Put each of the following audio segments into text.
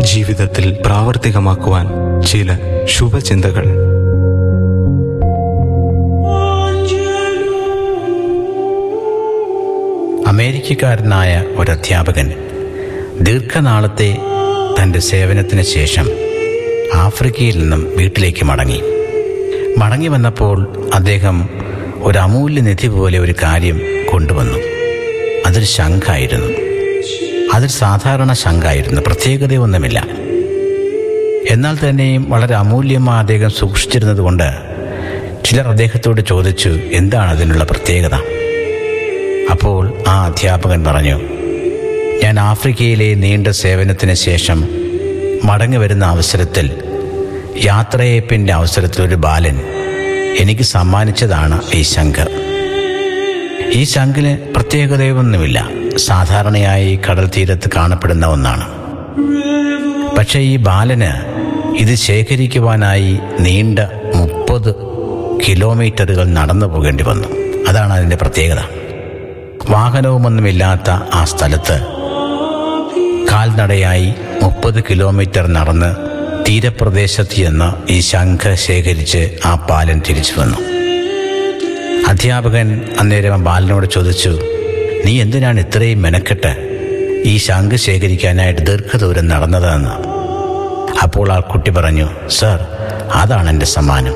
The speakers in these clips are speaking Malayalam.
ജീവിതത്തിൽ പ്രാവർത്തികമാക്കുവാൻ ചില ശുഭചിന്തകൾ അമേരിക്കക്കാരനായ ഒരു അധ്യാപകൻ ദീർഘനാളത്തെ തൻ്റെ സേവനത്തിന് ശേഷം ആഫ്രിക്കയിൽ നിന്നും വീട്ടിലേക്ക് മടങ്ങി മടങ്ങി വന്നപ്പോൾ അദ്ദേഹം ഒരു അമൂല്യനിധി പോലെ ഒരു കാര്യം കൊണ്ടുവന്നു അതൊരു ശംഖായിരുന്നു അതൊരു സാധാരണ ശംഖായിരുന്നു പ്രത്യേകതയൊന്നുമില്ല എന്നാൽ തന്നെയും വളരെ അമൂല്യമായി അദ്ദേഹം സൂക്ഷിച്ചിരുന്നത് കൊണ്ട് ചിലർ അദ്ദേഹത്തോട് ചോദിച്ചു എന്താണ് അതിനുള്ള പ്രത്യേകത അപ്പോൾ ആ അധ്യാപകൻ പറഞ്ഞു ഞാൻ ആഫ്രിക്കയിലെ നീണ്ട സേവനത്തിന് ശേഷം മടങ്ങി വരുന്ന അവസരത്തിൽ യാത്രയപ്പിൻ്റെ അവസരത്തിൽ ഒരു ബാലൻ എനിക്ക് സമ്മാനിച്ചതാണ് ഈ ശംഖ് ഈ ശംഖിന് പ്രത്യേകതയൊന്നുമില്ല സാധാരണയായി കടൽ തീരത്ത് കാണപ്പെടുന്ന ഒന്നാണ് പക്ഷേ ഈ ബാലന് ഇത് ശേഖരിക്കുവാനായി നീണ്ട മുപ്പത് കിലോമീറ്ററുകൾ നടന്നു പോകേണ്ടി വന്നു അതാണ് അതിൻ്റെ പ്രത്യേകത വാഹനവുമൊന്നുമില്ലാത്ത ആ സ്ഥലത്ത് കാൽനടയായി മുപ്പത് കിലോമീറ്റർ നടന്ന് തീരപ്രദേശത്ത് ചെന്ന് ഈ ശംഖ് ശേഖരിച്ച് ആ ബാലൻ തിരിച്ചു വന്നു അധ്യാപകൻ അന്നേരം ആ ബാലനോട് ചോദിച്ചു നീ എന്തിനാണ് ഇത്രയും മെനക്കെട്ട് ഈ ശംഖ് ശേഖരിക്കാനായിട്ട് ദീർഘദൂരം നടന്നതെന്ന് അപ്പോൾ ആ കുട്ടി പറഞ്ഞു സർ അതാണ് എൻ്റെ സമ്മാനം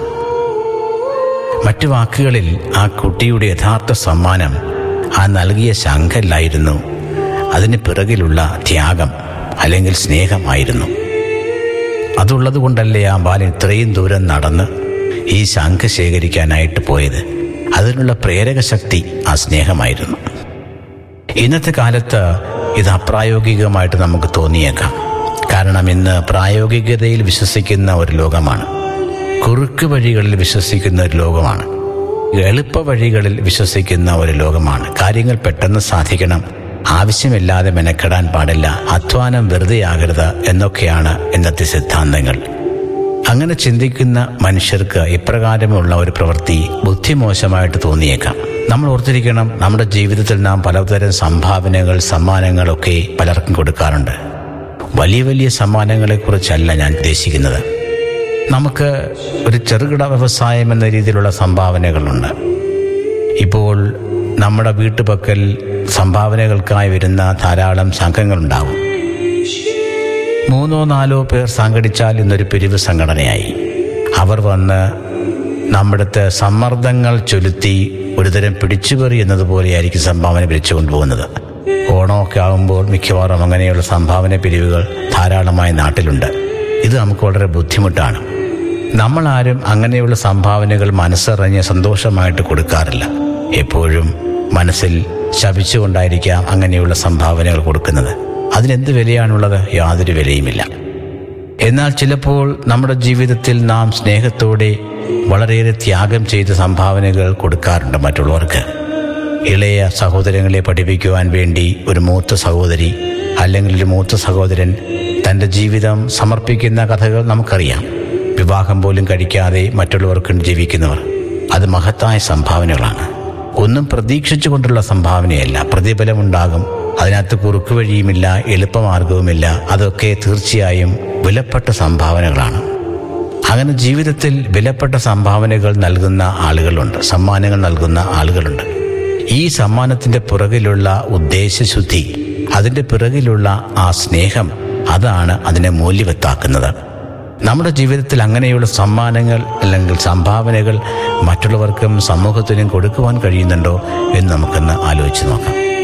മറ്റു വാക്കുകളിൽ ആ കുട്ടിയുടെ യഥാർത്ഥ സമ്മാനം ആ നൽകിയ ശംഖല്ലായിരുന്നു അതിന് പിറകിലുള്ള ത്യാഗം അല്ലെങ്കിൽ സ്നേഹമായിരുന്നു അതുള്ളത് കൊണ്ടല്ലേ ആ ബാലൻ ഇത്രയും ദൂരം നടന്ന് ഈ ശംഖ് ശേഖരിക്കാനായിട്ട് പോയത് അതിനുള്ള പ്രേരക ശക്തി ആ സ്നേഹമായിരുന്നു ഇന്നത്തെ കാലത്ത് ഇത് അപ്രായോഗികമായിട്ട് നമുക്ക് തോന്നിയേക്കാം കാരണം ഇന്ന് പ്രായോഗികതയിൽ വിശ്വസിക്കുന്ന ഒരു ലോകമാണ് കുറുക്ക് വഴികളിൽ വിശ്വസിക്കുന്ന ഒരു ലോകമാണ് എളുപ്പ വഴികളിൽ വിശ്വസിക്കുന്ന ഒരു ലോകമാണ് കാര്യങ്ങൾ പെട്ടെന്ന് സാധിക്കണം ആവശ്യമില്ലാതെ മെനക്കെടാൻ പാടില്ല അധ്വാനം വെറുതെയാകരുത് എന്നൊക്കെയാണ് ഇന്നത്തെ സിദ്ധാന്തങ്ങൾ അങ്ങനെ ചിന്തിക്കുന്ന മനുഷ്യർക്ക് ഇപ്രകാരമുള്ള ഒരു പ്രവൃത്തി ബുദ്ധിമോശമായിട്ട് തോന്നിയേക്കാം നമ്മൾ ഓർത്തിരിക്കണം നമ്മുടെ ജീവിതത്തിൽ നാം പലതരം സംഭാവനകൾ സമ്മാനങ്ങളൊക്കെ പലർക്കും കൊടുക്കാറുണ്ട് വലിയ വലിയ സമ്മാനങ്ങളെക്കുറിച്ചല്ല ഞാൻ ഉദ്ദേശിക്കുന്നത് നമുക്ക് ഒരു ചെറുകിട വ്യവസായം എന്ന രീതിയിലുള്ള സംഭാവനകളുണ്ട് ഇപ്പോൾ നമ്മുടെ വീട്ടുപക്കൽ സംഭാവനകൾക്കായി വരുന്ന ധാരാളം സംഘങ്ങളുണ്ടാവും മൂന്നോ നാലോ പേർ സംഘടിച്ചാൽ ഇന്നൊരു പിരിവ് സംഘടനയായി അവർ വന്ന് നമ്മുടെ സമ്മർദ്ദങ്ങൾ ചൊലുത്തി ഒരുതരം പിടിച്ചുപറി എന്നതുപോലെയായിരിക്കും സംഭാവന പിരിച്ചു കൊണ്ടുപോകുന്നത് ഓണമൊക്കെ ആകുമ്പോൾ മിക്കവാറും അങ്ങനെയുള്ള സംഭാവന പിരിവുകൾ ധാരാളമായി നാട്ടിലുണ്ട് ഇത് നമുക്ക് വളരെ ബുദ്ധിമുട്ടാണ് നമ്മളാരും അങ്ങനെയുള്ള സംഭാവനകൾ മനസ്സറിഞ്ഞ് സന്തോഷമായിട്ട് കൊടുക്കാറില്ല എപ്പോഴും മനസ്സിൽ ശപിച്ചുകൊണ്ടായിരിക്കാം അങ്ങനെയുള്ള സംഭാവനകൾ കൊടുക്കുന്നത് അതിനെന്ത് വിലയാണുള്ളത് യാതൊരു വിലയുമില്ല എന്നാൽ ചിലപ്പോൾ നമ്മുടെ ജീവിതത്തിൽ നാം സ്നേഹത്തോടെ വളരെയേറെ ത്യാഗം ചെയ്ത് സംഭാവനകൾ കൊടുക്കാറുണ്ട് മറ്റുള്ളവർക്ക് ഇളയ സഹോദരങ്ങളെ പഠിപ്പിക്കുവാൻ വേണ്ടി ഒരു മൂത്ത സഹോദരി അല്ലെങ്കിൽ ഒരു മൂത്ത സഹോദരൻ തൻ്റെ ജീവിതം സമർപ്പിക്കുന്ന കഥകൾ നമുക്കറിയാം വിവാഹം പോലും കഴിക്കാതെ മറ്റുള്ളവർക്ക് ജീവിക്കുന്നവർ അത് മഹത്തായ സംഭാവനകളാണ് ഒന്നും പ്രതീക്ഷിച്ചുകൊണ്ടുള്ള സംഭാവനയല്ല പ്രതിഫലമുണ്ടാകും അതിനകത്ത് കുറുക്ക് വഴിയുമില്ല എളുപ്പമാർഗവുമില്ല അതൊക്കെ തീർച്ചയായും വിലപ്പെട്ട സംഭാവനകളാണ് അങ്ങനെ ജീവിതത്തിൽ വിലപ്പെട്ട സംഭാവനകൾ നൽകുന്ന ആളുകളുണ്ട് സമ്മാനങ്ങൾ നൽകുന്ന ആളുകളുണ്ട് ഈ സമ്മാനത്തിൻ്റെ പുറകിലുള്ള ഉദ്ദേശശുദ്ധി അതിൻ്റെ പിറകിലുള്ള ആ സ്നേഹം അതാണ് അതിനെ മൂല്യവത്താക്കുന്നത് നമ്മുടെ ജീവിതത്തിൽ അങ്ങനെയുള്ള സമ്മാനങ്ങൾ അല്ലെങ്കിൽ സംഭാവനകൾ മറ്റുള്ളവർക്കും സമൂഹത്തിനും കൊടുക്കുവാൻ കഴിയുന്നുണ്ടോ എന്ന് നമുക്കൊന്ന് ആലോചിച്ച് നോക്കാം